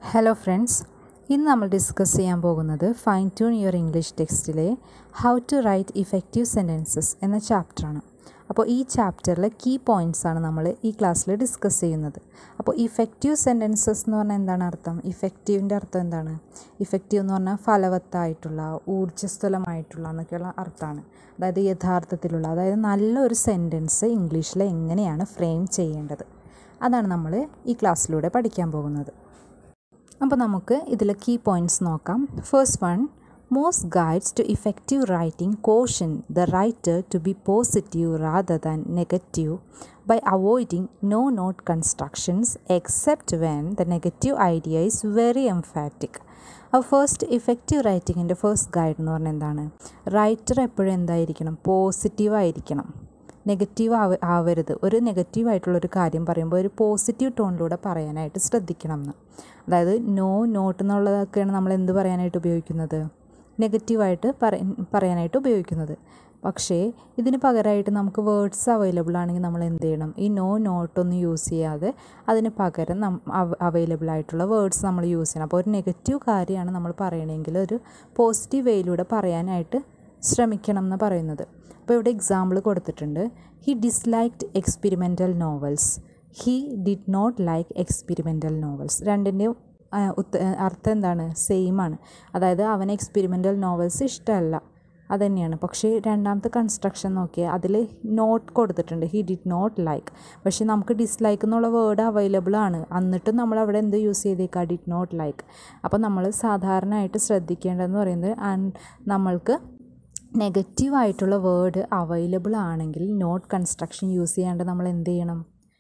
Hello friends ഇന്ന് നമ്മൾ discuss ചെയ്യാൻ പോകുന്നത് ഫൈൻ ട്യൂൺ യുവർ ഇംഗ്ലീഷ് ടെക്സ്റ്റിലെ how to write effective sentences എന്ന ചാപ്റ്ററാണ് അപ്പോൾ ഈ ചാപ്റ്ററിലെ കീ പോയിൻറ്റ്സ് ആണ് നമ്മൾ ഈ ക്ലാസ്സിൽ ഡിസ്കസ് ചെയ്യുന്നത് അപ്പോൾ ഇഫക്റ്റീവ് സെൻറ്റൻസസ് എന്ന് പറഞ്ഞാൽ എന്താണ് അർത്ഥം ഇഫക്റ്റീവിൻ്റെ അർത്ഥം എന്താണ് ഇഫക്റ്റീവ് എന്ന് പറഞ്ഞാൽ ഫലവത്തായിട്ടുള്ള ഊർജ്ജസ്വലമായിട്ടുള്ള എന്നൊക്കെയുള്ള അർത്ഥമാണ് അതായത് യഥാർത്ഥത്തിലുള്ള അതായത് നല്ലൊരു സെൻറ്റൻസ് ഇംഗ്ലീഷിൽ എങ്ങനെയാണ് ഫ്രെയിം ചെയ്യേണ്ടത് അതാണ് നമ്മൾ ഈ ക്ലാസ്സിലൂടെ പഠിക്കാൻ പോകുന്നത് അപ്പോൾ നമുക്ക് ഇതിൽ കീ പോയിൻറ്റ്സ് നോക്കാം first one most guides to effective writing caution the writer to be positive rather than negative by avoiding no not constructions except when the negative idea is very emphatic അപ്പോൾ first effective റൈറ്റിങ്ങിൻ്റെ first guide എന്ന് പറഞ്ഞാൽ എന്താണ് writer എപ്പോഴും എന്തായിരിക്കണം positive ആയിരിക്കണം negative ആവ ആവരുത് ഒരു നെഗറ്റീവായിട്ടുള്ളൊരു കാര്യം പറയുമ്പോൾ ഒരു പോസിറ്റീവ് ടോണിലൂടെ പറയാനായിട്ട് ശ്രദ്ധിക്കണം എന്ന് അതായത് നോ നോട്ട് എന്നുള്ളതൊക്കെയാണ് നമ്മൾ എന്ത് പറയാനായിട്ട് ഉപയോഗിക്കുന്നത് നെഗറ്റീവായിട്ട് പറ പറയാനായിട്ട് ഉപയോഗിക്കുന്നത് പക്ഷേ ഇതിന് പകരമായിട്ട് നമുക്ക് വേർഡ്സ് അവൈലബിൾ ആണെങ്കിൽ നമ്മൾ എന്ത് ചെയ്യണം ഈ നോ നോട്ടൊന്നും യൂസ് ചെയ്യാതെ അതിന് പകരം നം അവൈലബിൾ ആയിട്ടുള്ള വേർഡ്സ് നമ്മൾ യൂസ് ചെയ്യണം അപ്പോൾ ഒരു നെഗറ്റീവ് കാര്യമാണ് നമ്മൾ പറയണമെങ്കിൽ ഒരു പോസിറ്റീവ് വേയിലൂടെ പറയാനായിട്ട് ശ്രമിക്കണം എന്ന് പറയുന്നത് അപ്പോൾ ഇവിടെ എക്സാമ്പിൾ കൊടുത്തിട്ടുണ്ട് he disliked experimental novels he did not like experimental novels രണ്ടിൻ്റെയും ഉത്ത അർത്ഥം എന്താണ് സെയിം ആണ് അതായത് അവന് എക്സ്പെരിമെൻ്റൽ നോവൽസ് ഇഷ്ടമല്ല അതുതന്നെയാണ് പക്ഷേ രണ്ടാമത്തെ കൺസ്ട്രക്ഷൻ നോക്കിയാൽ അതിൽ നോട്ട് കൊടുത്തിട്ടുണ്ട് ഹി ഡിഡ് നോട്ട് ലൈക്ക് പക്ഷേ നമുക്ക് ഡിസ്ലൈക്ക് എന്നുള്ള വേർഡ് അവൈലബിൾ ആണ് എന്നിട്ടും നമ്മൾ അവിടെ എന്ത് യൂസ് ചെയ്തേക്കുക ഡിഡ് നോട്ട് ലൈക്ക് അപ്പോൾ നമ്മൾ സാധാരണയായിട്ട് ശ്രദ്ധിക്കേണ്ടതെന്ന് പറയുന്നത് ആൻഡ് നമ്മൾക്ക് നെഗറ്റീവ് ആയിട്ടുള്ള വേർഡ് അവൈലബിൾ ആണെങ്കിൽ നോട്ട് കൺസ്ട്രക്ഷൻ യൂസ് ചെയ്യാണ്ട് നമ്മൾ എന്ത് ചെയ്യണം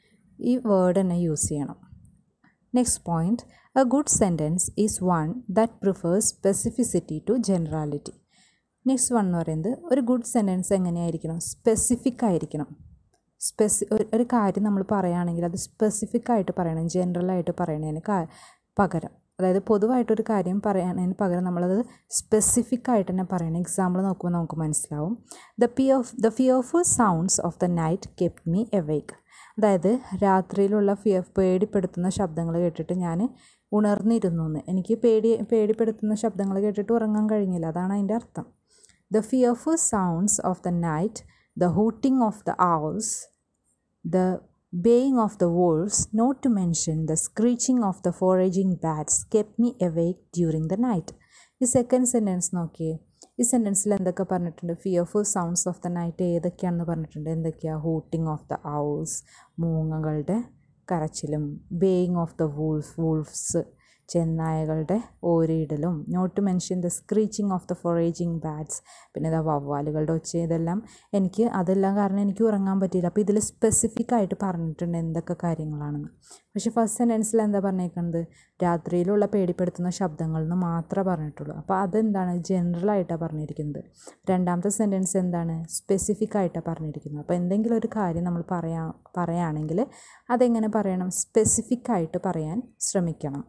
ഈ വേർഡ് തന്നെ യൂസ് ചെയ്യണം next point a good sentence is one that prefers specificity to generality next one എന്ന് പറയുന്നത് ഒരു ഗുഡ് സെൻറ്റൻസ് എങ്ങനെയായിരിക്കണം സ്പെസിഫിക് ആയിരിക്കണം സ്പെസി ഒരു കാര്യം നമ്മൾ പറയുകയാണെങ്കിൽ അത് സ്പെസിഫിക് ആയിട്ട് പറയണം ജനറലായിട്ട് പറയണതിന് പകരം അതായത് പൊതുവായിട്ടൊരു കാര്യം പറയാനതിന് പകരം നമ്മളത് സ്പെസിഫിക് ആയിട്ട് തന്നെ പറയണം എക്സാമ്പിൾ നോക്കുമ്പോൾ നമുക്ക് മനസ്സിലാവും the p of the fearful sounds of the night kept me awake അതായത് രാത്രിയിലുള്ള ഫിയർ പേടിപ്പെടുത്തുന്ന ശബ്ദങ്ങൾ കേട്ടിട്ട് ഞാൻ ഉണർന്നിരുന്നു എന്ന് എനിക്ക് പേടി പേടിപ്പെടുത്തുന്ന ശബ്ദങ്ങൾ കേട്ടിട്ട് ഉറങ്ങാൻ കഴിഞ്ഞില്ല അതാണ് അതിൻ്റെ അർത്ഥം the fearful sounds of the night the hooting of the owls the baying of the wolves, not to mention the screeching of the foraging bats, kept me awake during the night. ഈ second sentence നോക്കിയേ ഈ സെൻറ്റൻസിൽ എന്തൊക്കെ പറഞ്ഞിട്ടുണ്ട് fearful sounds of the night ഏതൊക്കെയാണെന്ന് പറഞ്ഞിട്ടുണ്ട് എന്തൊക്കെയാണ് hooting of the owls മൂങ്ങകളുടെ കരച്ചിലും baying of the wolf wolves ചെന്നായകളുടെ ഓരിയിടലും not to mention the screeching of the foraging bats പിന്നെ ഇതാ വവ്വാലുകളുടെ ഒച്ച ഇതെല്ലാം എനിക്ക് അതെല്ലാം കാരണം എനിക്ക് ഉറങ്ങാൻ പറ്റിയില്ല അപ്പോൾ ഇതിൽ സ്പെസിഫിക് ആയിട്ട് പറഞ്ഞിട്ടുണ്ട് എന്തൊക്കെ കാര്യങ്ങളാണെന്ന് പക്ഷേ ഫസ്റ്റ് സെൻറ്റൻസിൽ എന്താ പറഞ്ഞേക്കുന്നത് രാത്രിയിലുള്ള പേടിപ്പെടുത്തുന്ന ശബ്ദങ്ങൾ എന്ന് മാത്രമേ പറഞ്ഞിട്ടുള്ളൂ അപ്പോൾ അതെന്താണ് ജനറലായിട്ടാണ് പറഞ്ഞിരിക്കുന്നത് രണ്ടാമത്തെ സെൻറ്റൻസ് എന്താണ് സ്പെസിഫിക് ആയിട്ടാണ് പറഞ്ഞിരിക്കുന്നത് അപ്പോൾ എന്തെങ്കിലും ഒരു കാര്യം നമ്മൾ പറയാ പറയുകയാണെങ്കിൽ അതെങ്ങനെ പറയണം സ്പെസിഫിക് ആയിട്ട് പറയാൻ ശ്രമിക്കണം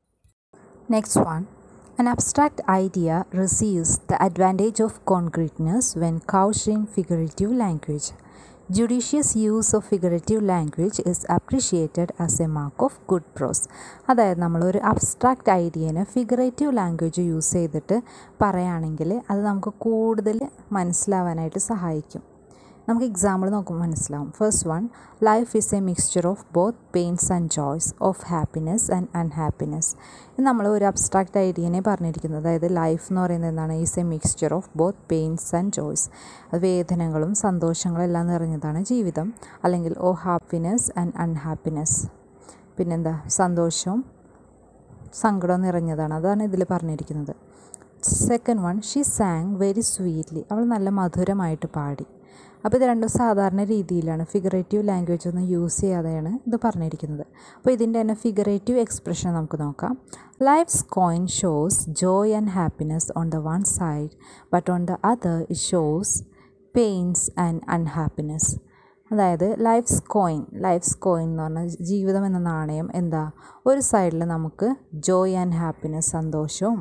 Next one. An abstract idea receives the advantage of concreteness when couched in figurative language. Judicious use of figurative language is appreciated as a mark of good prose. അതായത് നമ്മളൊരു അബ്സ്ട്രാക്റ്റ് ഐഡിയനെ ഫിഗറേറ്റീവ് ലാംഗ്വേജ് യൂസ് ചെയ്തിട്ട് പറയുകയാണെങ്കിൽ അത് നമുക്ക് കൂടുതൽ മനസ്സിലാവാനായിട്ട് സഹായിക്കും നമുക്ക് എക്സാമ്പിൾ നോക്കുമ്പോൾ മനസ്സിലാവും first one life is a mixture of both pains and joys of happiness and unhappiness ഇത് നമ്മൾ ഒരു അബ്സ്ട്രാക്റ്റ് ഐഡിയനെ പറഞ്ഞിരിക്കുന്നത് അതായത് ലൈഫ് എന്ന് പറയുന്നത് എന്താണ് is a mixture of both pains and joys അത് വേദനകളും സന്തോഷങ്ങളും എല്ലാം നിറഞ്ഞതാണ് ജീവിതം അല്ലെങ്കിൽ ഓ ഹാപ്പിനെസ് ആൻഡ് അൺഹാപ്പിനെസ് പിന്നെന്താ സന്തോഷവും സങ്കടവും നിറഞ്ഞതാണ് അതാണ് ഇതിൽ പറഞ്ഞിരിക്കുന്നത് second one she sang very sweetly അവൾ നല്ല മധുരമായിട്ട് പാടി അപ്പോൾ ഇത് രണ്ടും സാധാരണ രീതിയിലാണ് ഫിഗറേറ്റീവ് ലാംഗ്വേജ് ഒന്നും യൂസ് ചെയ്യാതെയാണ് ഇത് പറഞ്ഞിരിക്കുന്നത് അപ്പോൾ ഇതിൻ്റെ തന്നെ ഫിഗറേറ്റീവ് എക്സ്പ്രഷൻ നമുക്ക് നോക്കാം life's coin shows joy and happiness on the one side but on the other it shows pains and unhappiness അതായത് ലൈഫ്സ് കോയിൻ ലൈഫ്സ് കോയിൻ എന്ന് പറഞ്ഞാൽ ജീവിതം എന്ന നാണയം എന്താ ഒരു സൈഡിൽ നമുക്ക് ജോയ് ആൻഡ് ഹാപ്പിനെസ് സന്തോഷവും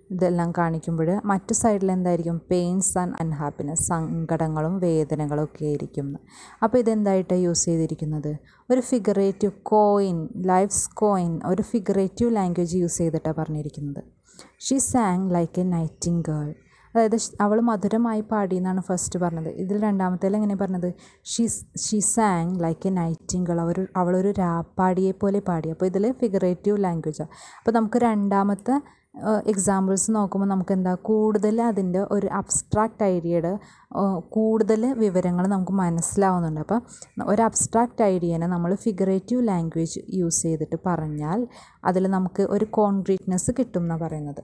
ഇതെല്ലാം കാണിക്കുമ്പോൾ മറ്റു സൈഡിൽ എന്തായിരിക്കും പെയിൻസ് ആൻഡ് അൺഹാപ്പിനെസ് സങ്കടങ്ങളും വേദനകളും ഒക്കെ ആയിരിക്കും അപ്പോൾ ഇതെന്തായിട്ടാണ് യൂസ് ചെയ്തിരിക്കുന്നത് ഒരു ഫിഗറേറ്റീവ് കോയിൻ ലൈഫ്സ് കോയിൻ ഒരു ഫിഗറേറ്റീവ് ലാംഗ്വേജ് യൂസ് ചെയ്തിട്ടാണ് പറഞ്ഞിരിക്കുന്നത് she sang like a nightingale അതായത് അവൾ മധുരമായി പാടി എന്നാണ് ഫസ്റ്റ് പറഞ്ഞത് ഇതിൽ രണ്ടാമത്തേൽ എങ്ങനെ പറഞ്ഞത് she she sang like a nightingale അവർ അവളൊരു രാപ്പാടിയെ പോലെ പാടി അപ്പോൾ ഇതിൽ ഫിഗറേറ്റീവ് ലാംഗ്വേജാണ് അപ്പോൾ നമുക്ക് രണ്ടാമത്തെ എക്സാമ്പിൾസ് നോക്കുമ്പോൾ നമുക്ക് എന്താ കൂടുതൽ അതിൻ്റെ ഒരു അബ്സ്ട്രാക്റ്റ് ഐഡിയയുടെ കൂടുതൽ വിവരങ്ങൾ നമുക്ക് മനസ്സിലാവുന്നുണ്ട് അപ്പം ഒരു അബ്സ്ട്രാക്റ്റ് ഐഡിയനെ നമ്മൾ ഫിഗറേറ്റീവ് ലാംഗ്വേജ് യൂസ് ചെയ്തിട്ട് പറഞ്ഞാൽ അതിൽ നമുക്ക് ഒരു കോൺക്രീറ്റ്നെസ് കിട്ടും എന്നാണ് പറയുന്നത്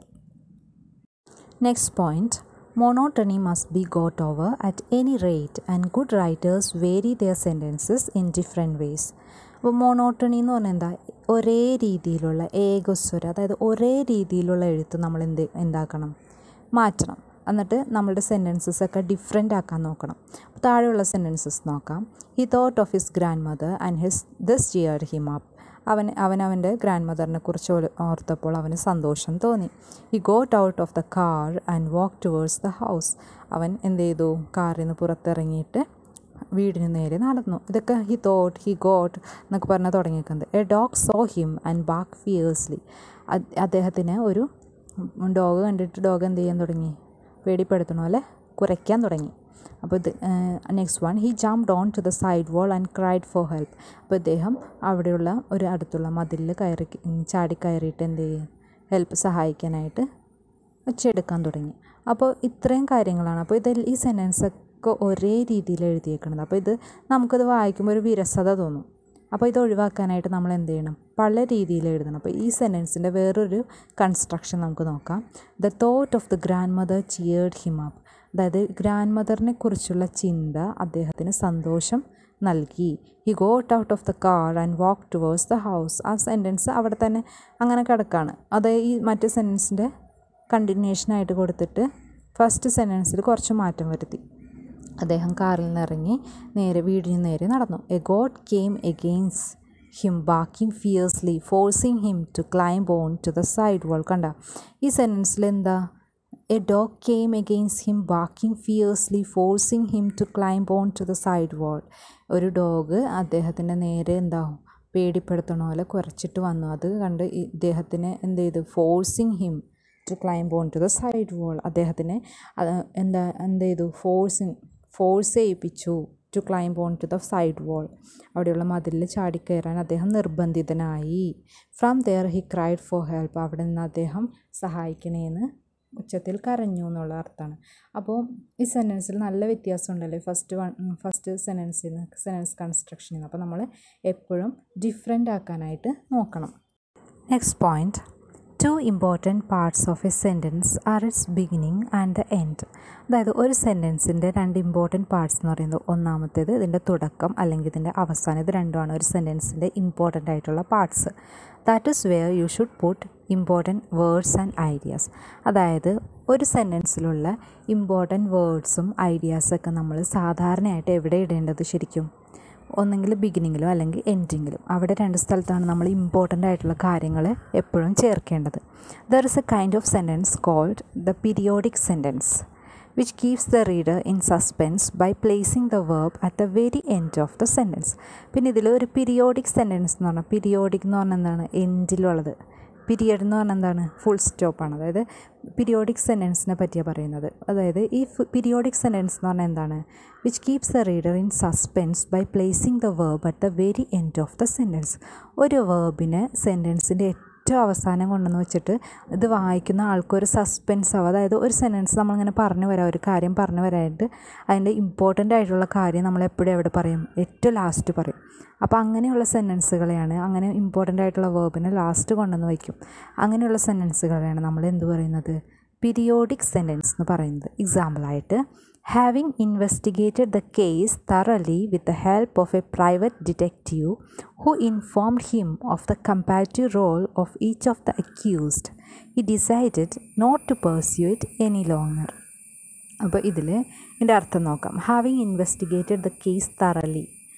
Next point monotony must be got over at any rate, and good writers vary their sentences in different ways. അപ്പോൾ മോണോട്ടണി എന്ന് പറഞ്ഞാൽ എന്താ ഒരേ രീതിയിലുള്ള ഏകസ്വരം അതായത് ഒരേ രീതിയിലുള്ള എഴുത്ത് നമ്മൾ എന്ത് എന്താക്കണം മാറ്റണം എന്നിട്ട് നമ്മളുടെ സെൻറ്റൻസസ് ഒക്കെ ഡിഫറെൻ്റ് ആക്കാൻ നോക്കണം അപ്പോൾ താഴെയുള്ള സെൻറ്റൻസസ് നോക്കാം he thought of his grandmother and his this cheer him up അവൻ അവൻ അവൻ്റെ ഗ്രാൻഡ് മദറിനെ കുറിച്ച് ഓർത്തപ്പോൾ അവന് സന്തോഷം തോന്നി he got out of the car and walk towards the house അവൻ എന്ത് ചെയ്തു കാറിൽ നിന്ന് പുറത്തിറങ്ങിയിട്ട് വീടിന് നേരെ നടന്നു ഇതൊക്കെ ഹി തോട്ട് ഹി ഗോട്ട് എന്നൊക്കെ പറഞ്ഞാൽ തുടങ്ങിയിരിക്കുന്നത് a dog saw him and back fiercely അദ്ദേഹത്തിന് ഒരു ഡോഗ് കണ്ടിട്ട് ഡോഗ് എന്ത് ചെയ്യാൻ തുടങ്ങി പേടിപ്പെടുത്തണോ അല്ലേ കുരയ്ക്കാൻ തുടങ്ങി അപ്പോൾ ഇത് next one he jump down to the side wall and cried for help അപ്പോൾ ഇദ്ദേഹം അവിടെയുള്ള ഒരു അടുത്തുള്ള മതിലിൽ കയറി ചാടി കയറിയിട്ട് എന്ത് ചെയ്യും ഹെൽപ്പ് സഹായിക്കാനായിട്ട് വെച്ചെടുക്കാൻ തുടങ്ങി അപ്പോൾ ഇത്രയും കാര്യങ്ങളാണ് അപ്പോൾ ഇത് ഈ സെൻറ്റൻസ് ഒക്കെ ഒരേ രീതിയിൽ എഴുതിയേക്കുന്നത് അപ്പോൾ ഇത് നമുക്കത് വായിക്കുമ്പോൾ ഒരു വിരസത തോന്നും അപ്പോൾ ഇത് ഒഴിവാക്കാനായിട്ട് നമ്മൾ എന്ത് ചെയ്യണം പല രീതിയിൽ എഴുതണം അപ്പോൾ ഈ സെൻറ്റൻസിൻ്റെ വേറൊരു കൺസ്ട്രക്ഷൻ നമുക്ക് നോക്കാം the thought of the grandmother cheered him up അതായത് ഗ്രാൻഡ് മദറിനെ കുറിച്ചുള്ള ചിന്ത അദ്ദേഹത്തിന് സന്തോഷം നൽകി he got out of the car and walk towards the house ആ സെൻറ്റൻസ് അവിടെ തന്നെ അങ്ങനെ കിടക്കുകയാണ് അത് ഈ മറ്റേ സെൻറ്റൻസിൻ്റെ കണ്ടിന്യൂഷനായിട്ട് കൊടുത്തിട്ട് ഫസ്റ്റ് സെൻറ്റൻസിൽ കുറച്ച് മാറ്റം വരുത്തി അദ്ദേഹം കാറിൽ നിന്ന് ഇറങ്ങി നേരെ വീടിന് നേരെ നടന്നു a god came against him backing fiercely forcing him to climb on to the side wall കണ്ട ഈ സെൻറ്റൻസിൽ എന്താ a dog came against him backing fiercely forcing him to climb on to the side wall ഒരു dog അദ്ദേഹത്തിൻ്റെ നേരെ എന്താവും പേടിപ്പെടുത്തണ പോലെ കുറച്ചിട്ട് വന്നു അത് കണ്ട് ഇദ്ദേഹത്തിന് എന്ത് ചെയ്തു forcing him to climb on to the side wall അദ്ദേഹത്തിനെ എന്താ എന്ത് ചെയ്തു ഫോഴ്സിങ് ഫോഴ്സ് ചെയ്യിപ്പിച്ചു to climb on to the side wall അവിടെയുള്ള മതിലിൽ ചാടിക്കയറാൻ അദ്ദേഹം നിർബന്ധിതനായി from there he cried for help അവിടെ നിന്ന് അദ്ദേഹം സഹായിക്കണേന്ന് ഉച്ചത്തിൽ കരഞ്ഞു എന്നുള്ള അർത്ഥമാണ് അപ്പോൾ ഈ സെൻറ്റൻസിൽ നല്ല വ്യത്യാസം ഉണ്ടല്ലേ ഫസ്റ്റ് വൺ ഫസ്റ്റ് സെൻറ്റൻസിൽ നിന്ന് സെൻറ്റൻസ് കൺസ്ട്രക്ഷനിൽ നിന്ന് അപ്പോൾ നമ്മൾ എപ്പോഴും ഡിഫറെൻ്റ് ആക്കാനായിട്ട് നോക്കണം next point two important parts of a sentence are its beginning and the end അതായത് ഒരു സെൻറ്റൻസിൻ്റെ രണ്ട് ഇമ്പോർട്ടൻറ്റ് പാർട്സ് എന്ന് പറയുന്നത് ഒന്നാമത്തേത് ഇതിൻ്റെ തുടക്കം അല്ലെങ്കിൽ ഇതിൻ്റെ അവസാനം ഇത് രണ്ടുമാണ് ഒരു സെൻറ്റൻസിൻ്റെ ഇമ്പോർട്ടൻ്റ് ആയിട്ടുള്ള parts that is where you should put important words and ideas അതായത് ഒരു സെൻറ്റൻസിലുള്ള ഇമ്പോർട്ടൻറ്റ് വേർഡ്സും ഐഡിയാസൊക്കെ നമ്മൾ സാധാരണയായിട്ട് എവിടെ ഇടേണ്ടത് ശരിക്കും ഒന്നെങ്കിൽ ബിഗിനിങ്ങിലും അല്ലെങ്കിൽ എൻഡിങ്ങിലും അവിടെ രണ്ട് സ്ഥലത്താണ് നമ്മൾ ഇമ്പോർട്ടൻ്റ് ആയിട്ടുള്ള കാര്യങ്ങൾ എപ്പോഴും ചേർക്കേണ്ടത് there is a kind of sentence called the periodic sentence which keeps the reader in suspense by placing the verb at the very end of the sentence പിന്നെ ഇതിൽ ഒരു പീരിയോഡിക് സെൻറ്റൻസ് എന്ന് പറഞ്ഞാൽ പീരിയോഡിക് എന്ന് പറഞ്ഞാൽ എന്താണ് എൻഡിലുള്ളത് പീരിയഡ് എന്ന് പറഞ്ഞാൽ എന്താണ് ഫുൾ സ്റ്റോപ്പാണ് അതായത് പീരിയോഡിക് സെൻറ്റൻസിനെ പറ്റിയാണ് പറയുന്നത് അതായത് ഈ പീരിയോഡിക് സെൻറ്റൻസ് എന്ന് പറഞ്ഞാൽ എന്താണ് which keeps the reader in suspense by placing the verb at the very end of the sentence ഒരു വേർബിനെ സെൻറ്റൻസിൻ്റെ ഏറ്റവും അവസാനം കൊണ്ടുവന്ന് വെച്ചിട്ട് ഇത് വായിക്കുന്ന ആൾക്കൊരു സസ്പെൻസ് ആവും അതായത് ഒരു സെൻറ്റൻസ് നമ്മളിങ്ങനെ പറഞ്ഞു വരാം ഒരു കാര്യം പറഞ്ഞു വരാനായിട്ട് അതിൻ്റെ ഇമ്പോർട്ടൻ്റ് ആയിട്ടുള്ള കാര്യം നമ്മൾ എപ്പോഴും എവിടെ പറയും ഏറ്റവും ലാസ്റ്റ് പറയും അപ്പോൾ അങ്ങനെയുള്ള സെൻറ്റൻസുകളെയാണ് അങ്ങനെ ഇമ്പോർട്ടൻ്റ് ആയിട്ടുള്ള വേർബിനെ ലാസ്റ്റ് കൊണ്ടുവന്ന് വയ്ക്കും അങ്ങനെയുള്ള സെൻറ്റൻസുകളെയാണ് നമ്മൾ എന്ത് പറയുന്നത് പീരിയോഡിക് സെൻറ്റൻസ് എന്ന് പറയുന്നത് എക്സാമ്പിളായിട്ട് having investigated the case thoroughly with the help of a private detective who informed him of the comparative role of each of the accused he decided not to pursue it any longer അപ്പോൾ ഇതിൽ ഇതിൻ്റെ അർത്ഥം നോക്കാം having investigated the case thoroughly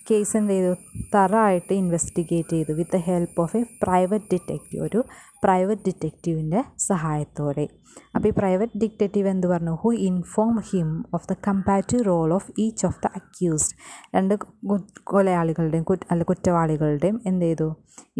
case എന്ത് ചെയ്തു തറായിട്ട് investigate ചെയ്തു with the help of a private detective ഒരു പ്രൈവറ്റ് ഡിറ്റക്റ്റീവിൻ്റെ സഹായത്തോടെ അപ്പോൾ ഈ പ്രൈവറ്റ് ഡിറ്റക്റ്റീവ് എന്ത് പറഞ്ഞു who inform him of the comparative role of each of the accused രണ്ട് കൊലയാളികളുടെയും കുറ്റ അല്ല കുറ്റവാളികളുടെയും എന്ത് ചെയ്തു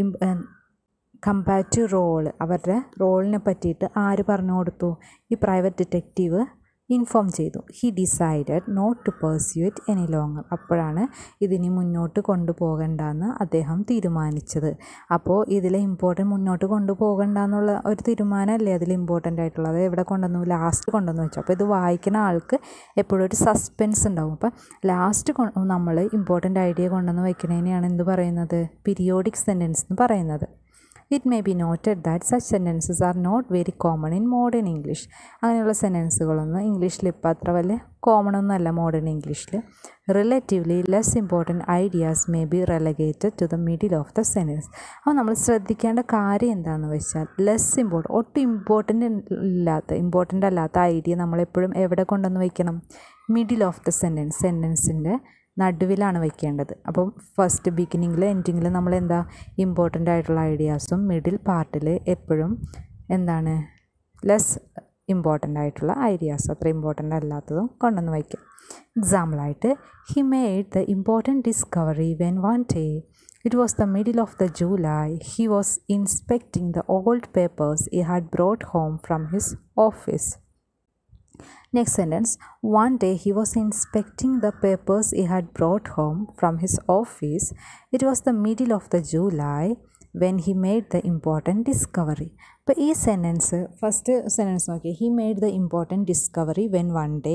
കമ്പാറ്റീവ് റോള് അവരുടെ റോളിനെ പറ്റിയിട്ട് ആര് പറഞ്ഞു കൊടുത്തു ഈ പ്രൈവറ്റ് ഡിറ്റക്റ്റീവ് ഇൻഫോം ചെയ്തു he decided not to pursue it any longer അപ്പോഴാണ് ഇതിനി മുന്നോട്ട് കൊണ്ടുപോകണ്ടെന്ന് അദ്ദേഹം തീരുമാനിച്ചത് അപ്പോൾ ഇതിൽ ഇമ്പോർട്ടൻ്റ് മുന്നോട്ട് കൊണ്ടുപോകണ്ട എന്നുള്ള ഒരു തീരുമാനമല്ലേ അതിൽ ഇമ്പോർട്ടൻ്റ് ആയിട്ടുള്ളത് എവിടെ കൊണ്ടുവന്നു ലാസ്റ്റ് കൊണ്ടുവന്നു വെച്ചു അപ്പോൾ ഇത് വായിക്കുന്ന ആൾക്ക് എപ്പോഴും ഒരു സസ്പെൻസ് ഉണ്ടാവും അപ്പോൾ ലാസ്റ്റ് നമ്മൾ ഇമ്പോർട്ടൻ്റ് ഐഡിയ കൊണ്ടുവന്ന് വയ്ക്കുന്നതിനെയാണ് എന്ത് പറയുന്നത് പീരിയോഡിക് സെൻറ്റൻസ് എന്ന് പറയുന്നത് it may be noted that such sentences are not very common in modern English അങ്ങനെയുള്ള സെൻറ്റൻസുകളൊന്നും ഇംഗ്ലീഷിൽ ഇപ്പോൾ അത്ര വലിയ കോമൺ ഒന്നുമല്ല മോഡേൺ ഇംഗ്ലീഷിൽ relatively less important ideas may be relegated to the middle of the sentence അപ്പോൾ നമ്മൾ ശ്രദ്ധിക്കേണ്ട കാര്യം എന്താണെന്ന് വെച്ചാൽ ലെസ് ഇമ്പോർട്ടൻ്റ് ഒട്ടും ഇമ്പോർട്ടൻ്റ് ഇല്ലാത്ത ഇമ്പോർട്ടൻ്റ് അല്ലാത്ത ഐഡിയ നമ്മളെപ്പോഴും എവിടെ കൊണ്ടുവന്ന് വയ്ക്കണം മിഡിൽ ഓഫ് ദ സെൻറ്റൻസ് സെൻറ്റൻസിൻ്റെ നടുവിലാണ് വെക്കേണ്ടത് അപ്പം ഫസ്റ്റ് ബിഗിനിങ്ങിൽ എൻഡിങ്ങിൽ നമ്മൾ എന്താ ഇമ്പോർട്ടൻ്റ് ആയിട്ടുള്ള ഐഡിയാസും മിഡിൽ പാർട്ടിൽ എപ്പോഴും എന്താണ് ലെസ് ഇമ്പോർട്ടൻ്റ് ആയിട്ടുള്ള ഐഡിയാസ് അത്ര ഇമ്പോർട്ടൻ്റ് അല്ലാത്തതും കൊണ്ടുവന്ന് വയ്ക്കും എക്സാമ്പിളായിട്ട് he made the important discovery when one day it was the middle of the July he was inspecting the old papers he had brought home from his office Next sentence One day he was inspecting the papers he had brought home from his office. It was the middle of the July when he made the important discovery. അപ്പോൾ ഈ sentence first sentence നോക്കി he made the important discovery when one day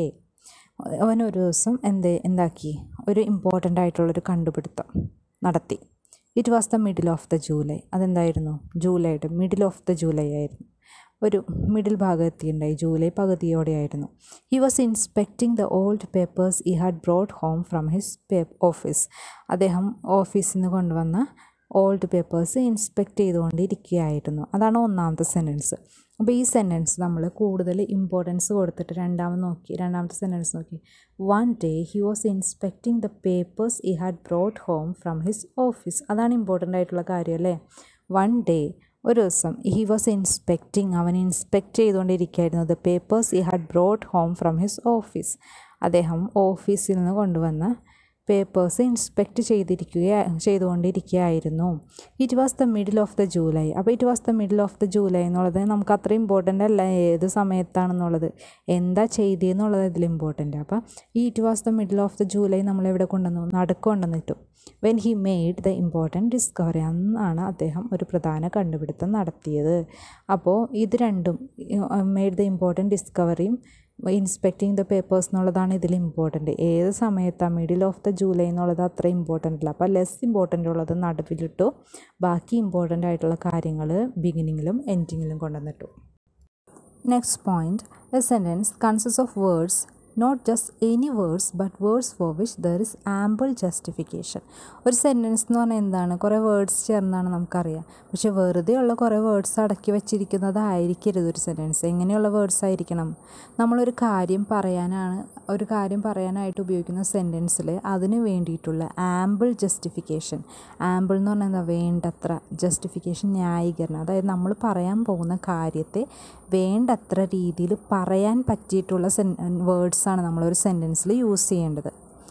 അവൻ ഒരു ദിവസം എന്ത് എന്താക്കി ഒരു important ആയിട്ടുള്ളൊരു കണ്ടുപിടുത്തം നടത്തി it was the middle of the July അതെന്തായിരുന്നു ജൂലൈയുടെ മിഡിൽ ഓഫ് ദ ജൂലൈ ആയിരുന്നു ഒരു മിഡിൽ ഭാഗം എത്തിയിട്ടുണ്ടായി ജൂലൈ പകുതിയോടെയായിരുന്നു he was inspecting the old papers he had brought home from his pay office അദ്ദേഹം ഓഫീസിൽ നിന്ന് കൊണ്ടുവന്ന ഓൾഡ് പേപ്പേഴ്സ് ഇൻസ്പെക്ട് ചെയ്തുകൊണ്ടിരിക്കുകയായിരുന്നു അതാണ് ഒന്നാമത്തെ സെൻറ്റൻസ് അപ്പോൾ ഈ സെൻറ്റൻസ് നമ്മൾ കൂടുതൽ ഇമ്പോർട്ടൻസ് കൊടുത്തിട്ട് രണ്ടാമത് നോക്കി രണ്ടാമത്തെ സെൻറ്റൻസ് നോക്കി one day he was inspecting the papers he had brought home from his office അതാണ് ഇമ്പോർട്ടൻ്റ് ആയിട്ടുള്ള കാര്യം അല്ലേ വൺ ഡേ ഒരു ദിവസം ഹി വാസ് ഇൻസ്പെക്ടിങ് അവൻ ഇൻസ്പെക്ട് ചെയ്തുകൊണ്ടിരിക്കുകയായിരുന്നു the papers he had brought home from his office അദ്ദേഹം ഓഫീസിൽ നിന്ന് കൊണ്ടുവന്ന പേപ്പേഴ്സ് ഇൻസ്പെക്ട് ചെയ്തിരിക്കുക ചെയ്തുകൊണ്ടിരിക്കുകയായിരുന്നു it was the middle of the July അപ്പോൾ it was the middle of the July എന്നുള്ളത് നമുക്ക് അത്ര ഇമ്പോർട്ടൻ്റ് അല്ല ഏത് സമയത്താണെന്നുള്ളത് എന്താ ചെയ്തതെന്നുള്ളത് ഇതിൽ ഇമ്പോർട്ടൻ്റ് അപ്പോൾ ഈ it was the middle of the July നമ്മൾ എവിടെ കൊണ്ടുവന്നു നടുക്ക് കൊണ്ടുവന്നിട്ടു when he made the important discovery അന്നാണ് അദ്ദേഹം ഒരു പ്രധാന കണ്ടുപിടുത്തം നടത്തിയത് അപ്പോൾ ഇത് രണ്ടും മെയ്ഡ് ദ ഇമ്പോർട്ടൻറ്റ് ഡിസ്കവറിയും ഇൻസ്പെക്ടിങ് ദ പേപ്പേഴ്സ് എന്നുള്ളതാണ് ഇതിൽ ഇമ്പോർട്ടൻറ്റ് ഏത് സമയത്താണ് മിഡിൽ ഓഫ് ദ ജൂലൈ എന്നുള്ളത് അത്ര ഇമ്പോർട്ടൻ്റ് അല്ല അപ്പോൾ ലെസ് ഇമ്പോർട്ടൻ്റ് ഉള്ളത് നടുവിലിട്ടു ബാക്കി ഇമ്പോർട്ടൻ്റ് ആയിട്ടുള്ള കാര്യങ്ങൾ ബിഗിനിങ്ങിലും എൻഡിങ്ങിലും കൊണ്ടുവന്നിട്ടു next point a sentence consist of words not just any words but words for which there is ample justification ഒരു സെൻറ്റൻസ് എന്ന് പറഞ്ഞാൽ എന്താണ് കുറേ വേർഡ്സ് ചേർന്നാണ് നമുക്കറിയാം പക്ഷെ വെറുതെ ഉള്ള കുറേ വേർഡ്സ് അടക്കി വെച്ചിരിക്കുന്നതായിരിക്കരുത് ഒരു സെൻറ്റൻസ് എങ്ങനെയുള്ള വേർഡ്സ് ആയിരിക്കണം നമ്മളൊരു കാര്യം പറയാനാണ് ഒരു കാര്യം പറയാനായിട്ട് ഉപയോഗിക്കുന്ന സെൻറ്റൻസിൽ അതിന് വേണ്ടിയിട്ടുള്ള ആമ്പിൾ ജസ്റ്റിഫിക്കേഷൻ ആമ്പിൾ എന്ന് പറഞ്ഞാൽ എന്താ വേണ്ടത്ര ജസ്റ്റിഫിക്കേഷൻ ന്യായീകരണം അതായത് നമ്മൾ പറയാൻ പോകുന്ന കാര്യത്തെ വേണ്ടത്ര രീതിയിൽ പറയാൻ പറ്റിയിട്ടുള്ള സെൻ വേർഡ്സാണ് നമ്മളൊരു സെൻറ്റൻസിൽ യൂസ് ചെയ്യേണ്ടത്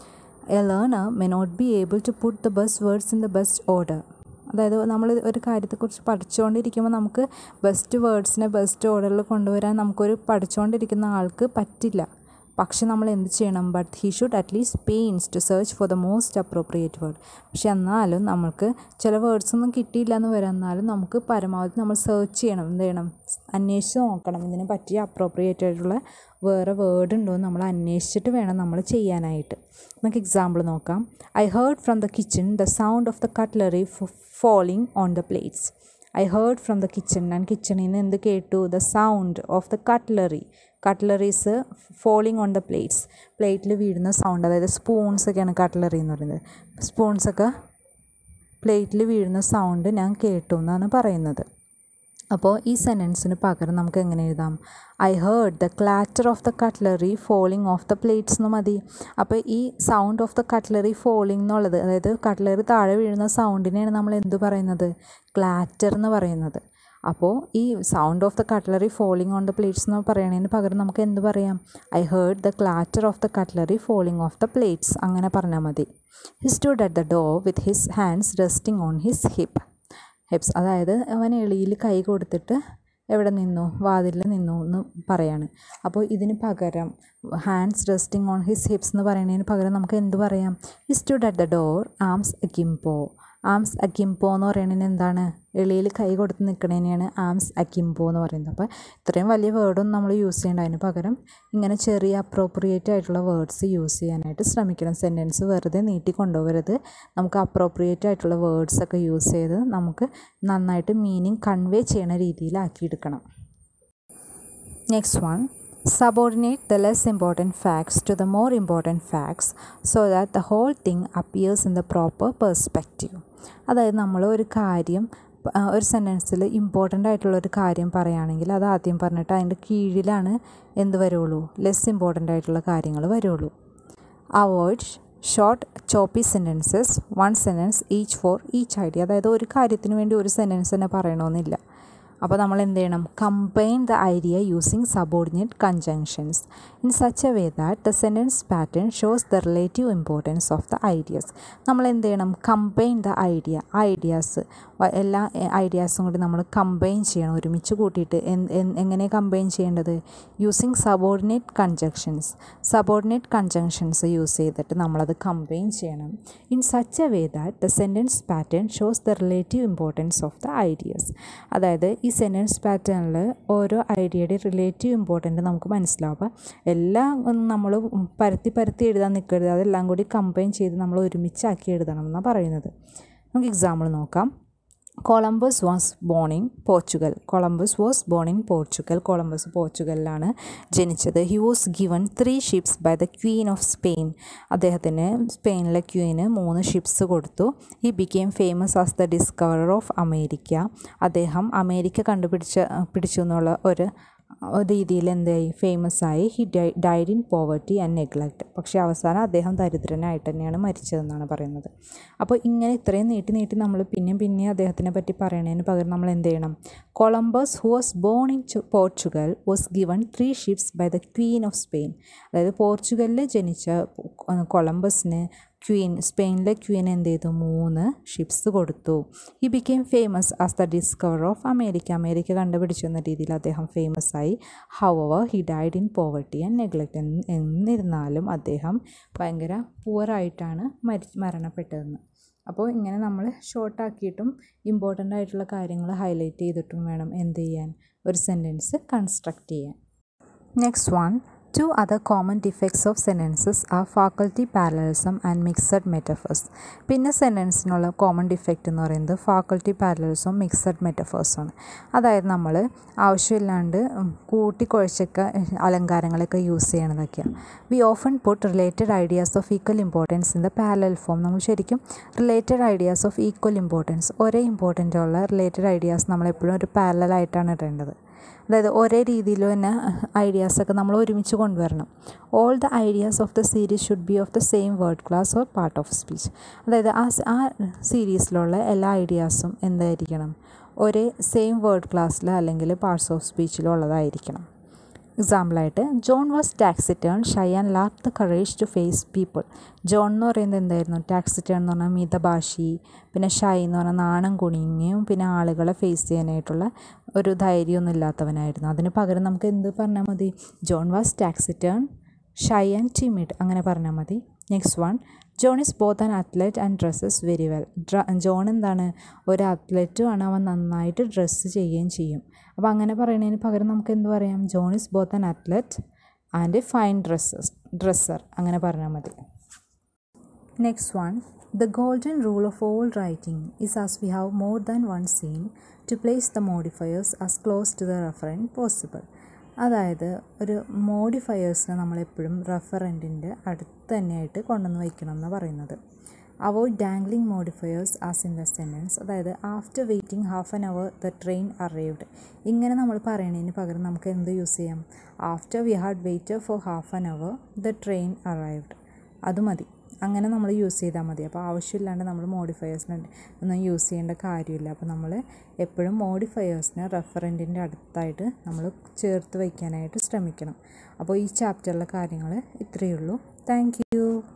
a learner may not be able to put the best words in the best order അതായത് നമ്മൾ ഒരു കാര്യത്തെക്കുറിച്ച് പഠിച്ചുകൊണ്ടിരിക്കുമ്പോൾ നമുക്ക് ബെസ്റ്റ് വേർഡ്സിനെ ബെസ്റ്റ് ഓർഡറിൽ കൊണ്ടുവരാൻ നമുക്കൊരു പഠിച്ചുകൊണ്ടിരിക്കുന്ന ആൾക്ക് പറ്റില്ല പക്ഷെ നമ്മൾ എന്ത് ചെയ്യണം but he should at least pains to search for the most appropriate word പക്ഷെ എന്നാലും നമുക്ക് ചില വേർഡ്സ് ഒന്നും കിട്ടിയില്ല എന്ന് വരാം എന്നാലും നമുക്ക് പരമാവധി നമ്മൾ സെർച്ച് ചെയ്യണം എന്ത് ചെയ്യണം അന്വേഷിച്ച് നോക്കണം ഇതിന് പറ്റിയ അപ്രോപ്രിയേറ്റ് ആയിട്ടുള്ള വേറെ വേർഡ് ഉണ്ടോ എന്ന് നമ്മൾ അന്വേഷിച്ചിട്ട് വേണം നമ്മൾ ചെയ്യാനായിട്ട് നമുക്ക് എക്സാമ്പിൾ നോക്കാം I heard from the kitchen the sound of the cutlery falling on the plates I heard from the kitchen ഞാൻ കിച്ചണിൽ നിന്ന് എന്ത് കേട്ടു the sound of the cutlery cutleries falling on the plates പ്ലേറ്റിൽ വീഴുന്ന സൗണ്ട് അതായത് സ്പൂൺസൊക്കെയാണ് cutlery എന്ന് പറയുന്നത് സ്പൂൺസൊക്കെ പ്ലേറ്റിൽ വീഴുന്ന സൗണ്ട് ഞാൻ കേട്ടു എന്നാണ് പറയുന്നത് അപ്പോൾ ഈ സെൻറ്റൻസിന് പകരം നമുക്ക് എങ്ങനെ എഴുതാം I heard the clatter of the cutlery falling of the plates എന്ന് മതി അപ്പോൾ ഈ sound of the cutlery falling എന്നുള്ളത് അതായത് കട്ട്ലറി താഴെ വീഴുന്ന സൗണ്ടിനെയാണ് നമ്മൾ എന്ത് പറയുന്നത് ക്ലാറ്റർ എന്ന് പറയുന്നത് അപ്പോൾ ഈ sound of the cutlery falling on the plates എന്ന് പറയണതിന് പകരം നമുക്ക് എന്ത് പറയാം I heard the clatter of the cutlery falling of the plates അങ്ങനെ പറഞ്ഞാൽ മതി he stood at the door with his hands resting on his hip hips അതായത് അവൻ എളിയിൽ കൈ കൊടുത്തിട്ട് എവിടെ നിന്നു വാതിലിൽ നിന്നു എന്ന് പറയാണ് അപ്പോൾ ഇതിന് പകരം hands resting on his hips എന്ന് പറയുന്നതിന് പകരം നമുക്ക് എന്ത് പറയാം he stood at the door arms akimbo arms akimbo എന്ന് പറയുന്നതിന് എന്താണ് എളിയിൽ കൈ കൊടുത്ത് നിൽക്കണതിനെയാണ് ആംസ് അക്കിംപോ എന്ന് പറയുന്നത് അപ്പോൾ ഇത്രയും വലിയ വേർഡൊന്നും നമ്മൾ യൂസ് ചെയ്യേണ്ട അതിന് പകരം ഇങ്ങനെ ചെറിയ അപ്രോപ്രിയേറ്റ് ആയിട്ടുള്ള വേർഡ്സ് യൂസ് ചെയ്യാനായിട്ട് ശ്രമിക്കണം സെൻറ്റൻസ് വെറുതെ നീട്ടി കൊണ്ടുപോകരുത് നമുക്ക് അപ്രോപ്രിയേറ്റ് ആയിട്ടുള്ള വേർഡ്സ് ഒക്കെ യൂസ് ചെയ്ത് നമുക്ക് നന്നായിട്ട് മീനിങ് കൺവേ ചെയ്യണ രീതിയിലാക്കിയെടുക്കണം next one subordinate the less important facts to the more important facts so that the whole thing appears in the proper perspective അതായത് നമ്മൾ ഒരു കാര്യം ഒരു സെൻറ്റൻസിൽ ഇമ്പോർട്ടൻ്റ് ആയിട്ടുള്ള ഒരു കാര്യം പറയുകയാണെങ്കിൽ അത് ആദ്യം പറഞ്ഞിട്ട് അതിൻ്റെ കീഴിലാണ് എന്ത് വരുള്ളൂ ലെസ് ഇമ്പോർട്ടൻ്റ് ആയിട്ടുള്ള കാര്യങ്ങൾ വരുള്ളൂ avoid short choppy sentences one sentence each for each idea അതായത് ഒരു കാര്യത്തിന് വേണ്ടി ഒരു സെൻറ്റൻസ് തന്നെ പറയണമെന്നില്ല അപ്പോൾ നമ്മൾ എന്ത് ചെയ്യണം combine the idea using subordinate conjunctions in such a way that the sentence pattern shows the relative importance of the ideas നമ്മൾ എന്ത് ചെയ്യണം കമ്പൈൻ ദ ഐഡിയ ഐഡിയാസ് എല്ലാ ഐഡിയാസും കൂടി നമ്മൾ കമ്പൈൻ ചെയ്യണം ഒരുമിച്ച് കൂട്ടിയിട്ട് എങ്ങനെ കമ്പൈൻ ചെയ്യേണ്ടത് using subordinate conjunctions subordinate conjunctions use ചെയ്തിട്ട് നമ്മളത് കമ്പൈൻ ചെയ്യണം in such a way that the sentence pattern shows the relative importance of the ideas അതായത് ഈ സെൻറ്റൻസ് പാറ്റേണിൽ ഓരോ ഐഡിയയുടെ റിലേറ്റീവ് ഇമ്പോർട്ടൻ്റ് നമുക്ക് മനസ്സിലാവും അപ്പോൾ എല്ലാം നമ്മൾ പരത്തി പരത്തി എഴുതാൻ നിൽക്കരുത് അതെല്ലാം കൂടി കമ്പൈൻ ചെയ്ത് നമ്മൾ ഒരുമിച്ചാക്കി എഴുതണം എന്നാണ് പറയുന്നത് നമുക്ക് എക്സാമ്പിൾ നോക്കാം Columbus was born in Portugal Columbus was born in Portugal Columbus പോർച്ചുഗലിലാണ് ജനിച്ചത് he was given three ships by the queen of Spain അദ്ദേഹത്തിന് സ്പെയിനിലെ ക്വീന് മൂന്ന് ഷിപ്സ് കൊടുത്തു he became famous as the discoverer of America അദ്ദേഹം America കണ്ടുപിടിച്ച പിടിച്ചു എന്നുള്ള ഒരു രീതിയിൽ എന്തായി ഫേമസ് ആയി he die died in poverty and neglect പക്ഷേ അവസാനം അദ്ദേഹം ദരിദ്രനായിട്ട് തന്നെയാണ് മരിച്ചതെന്നാണ് പറയുന്നത് അപ്പോൾ ഇങ്ങനെ ഇത്രയും നീട്ടി നീട്ടി നമ്മൾ പിന്നെയും പിന്നെയും അദ്ദേഹത്തിനെ പറ്റി പറയണതിന് പകരം നമ്മൾ എന്ത് ചെയ്യണം Columbus who was born in Portugal was given three ships by the queen of Spain അതായത് പോർച്ചുഗലിൽ ജനിച്ച കൊളംബസിന് ക്വീൻ സ്പെയിനിലെ ക്വീൻ എന്ത് ചെയ്തു മൂന്ന് ഷിപ്സ് കൊടുത്തു he became famous as the discover of America America കണ്ടുപിടിച്ചു എന്ന രീതിയിൽ അദ്ദേഹം ഫേമസ് ആയി however he died in poverty and neglect എന്നിരുന്നാലും അദ്ദേഹം ഭയങ്കര പുവറായിട്ടാണ് മരി മരണപ്പെട്ടതെന്ന് അപ്പോൾ ഇങ്ങനെ നമ്മൾ ഷോർട്ടാക്കിയിട്ടും ഇമ്പോർട്ടൻ്റ് ആയിട്ടുള്ള കാര്യങ്ങൾ ഹൈലൈറ്റ് ചെയ്തിട്ടും വേണം എന്ത് ചെയ്യാൻ ഒരു സെൻറ്റൻസ് കൺസ്ട്രക്റ്റ് ചെയ്യാൻ next one Two other common defects of sentences are faculty parallelism and mixed metaphors. പിന്നെ സെൻറ്റൻസിനുള്ള കോമൺ ഡിഫക്റ്റ് എന്ന് പറയുന്നത് ഫാക്കൾട്ടി പാരലൽസും മിക്സഡ് മെറ്റഫേഴ്സുമാണ് അതായത് നമ്മൾ ആവശ്യമില്ലാണ്ട് കൂട്ടിക്കുഴച്ചൊക്കെ അലങ്കാരങ്ങളൊക്കെ യൂസ് ചെയ്യണതൊക്കെയാണ് we often put related ideas of equal importance in the parallel form നമ്മൾ ശരിക്കും related ideas of equal importance ഒരേ ഇമ്പോർട്ടൻ്റ് ഉള്ള റിലേറ്റഡ് ഐഡിയാസ് നമ്മളെപ്പോഴും ഒരു പാരലായിട്ടാണ് ഇടേണ്ടത് അതായത് ഒരേ രീതിയിൽ തന്നെ ഐഡിയാസൊക്കെ നമ്മൾ ഒരുമിച്ച് കൊണ്ടുവരണം all the ideas of the series should be of the same word class or part of speech അതായത് ആ ആ സീരീസിലുള്ള എല്ലാ ഐഡിയാസും എന്തായിരിക്കണം ഒരേ സെയിം വേർഡ് ക്ലാസ്സിൽ അല്ലെങ്കിൽ പാർട്സ് ഓഫ് സ്പീച്ചിലോ ഉള്ളതായിരിക്കണം എക്സാമ്പിളായിട്ട് John was taciturn shy and lack the courage to face people John എന്ന് പറയുന്നത് എന്തായിരുന്നു ടാക്സിറ്റേൺ എന്ന് പറഞ്ഞാൽ മിതഭാഷി പിന്നെ ഷൈ എന്ന് പറഞ്ഞാൽ നാണം കുണിങ്ങയും പിന്നെ ആളുകളെ ഫേസ് ചെയ്യാനായിട്ടുള്ള ഒരു ധൈര്യമൊന്നും ഇല്ലാത്തവനായിരുന്നു അതിന് പകരം നമുക്ക് എന്ത് പറഞ്ഞാൽ മതി John was taciturn shy and timid അങ്ങനെ പറഞ്ഞാൽ മതി next one John is both an athlete and dresses very well John എന്താണ് ഒരു അത്ലറ്റും ആണ് അവൻ നന്നായിട്ട് ഡ്രസ്സ് ചെയ്യുകയും ചെയ്യും അപ്പോൾ അങ്ങനെ പറയുന്നതിന് പകരം നമുക്ക് എന്ത് പറയാം John is both an athlete and a fine dresses dresser അങ്ങനെ പറഞ്ഞാൽ മതി next one the golden rule of all writing is as we have more than one seen to place the modifiers as close to the reference possible അതായത് ഒരു മോഡിഫയേഴ്സിനെ നമ്മളെപ്പോഴും റെഫറൻറ്റിൻ്റെ അടുത്ത് തന്നെയായിട്ട് കൊണ്ടുവന്ന് വയ്ക്കണം എന്ന് പറയുന്നത് avoid dangling modifiers as in the sentence അതായത് after waiting half an hour the train arrived ഇങ്ങനെ നമ്മൾ പറയണതിന് പകരം നമുക്ക് എന്ത് യൂസ് ചെയ്യാം after we had waited for half an hour the train arrived അത് മതി അങ്ങനെ നമ്മൾ യൂസ് ചെയ്താൽ മതി അപ്പോൾ ആവശ്യമില്ലാണ്ട് നമ്മൾ മോഡിഫയേഴ്സിന് ഒന്നും യൂസ് ചെയ്യേണ്ട കാര്യമില്ല അപ്പോൾ നമ്മൾ എപ്പോഴും മോഡിഫയേഴ്സിനെ റെഫറൻറ്റിൻ്റെ അടുത്തായിട്ട് നമ്മൾ ചേർത്ത് വയ്ക്കാനായിട്ട് ശ്രമിക്കണം അപ്പോൾ ഈ ചാപ്റ്ററിലെ കാര്യങ്ങൾ ഇത്രയേ ഉള്ളൂ താങ്ക്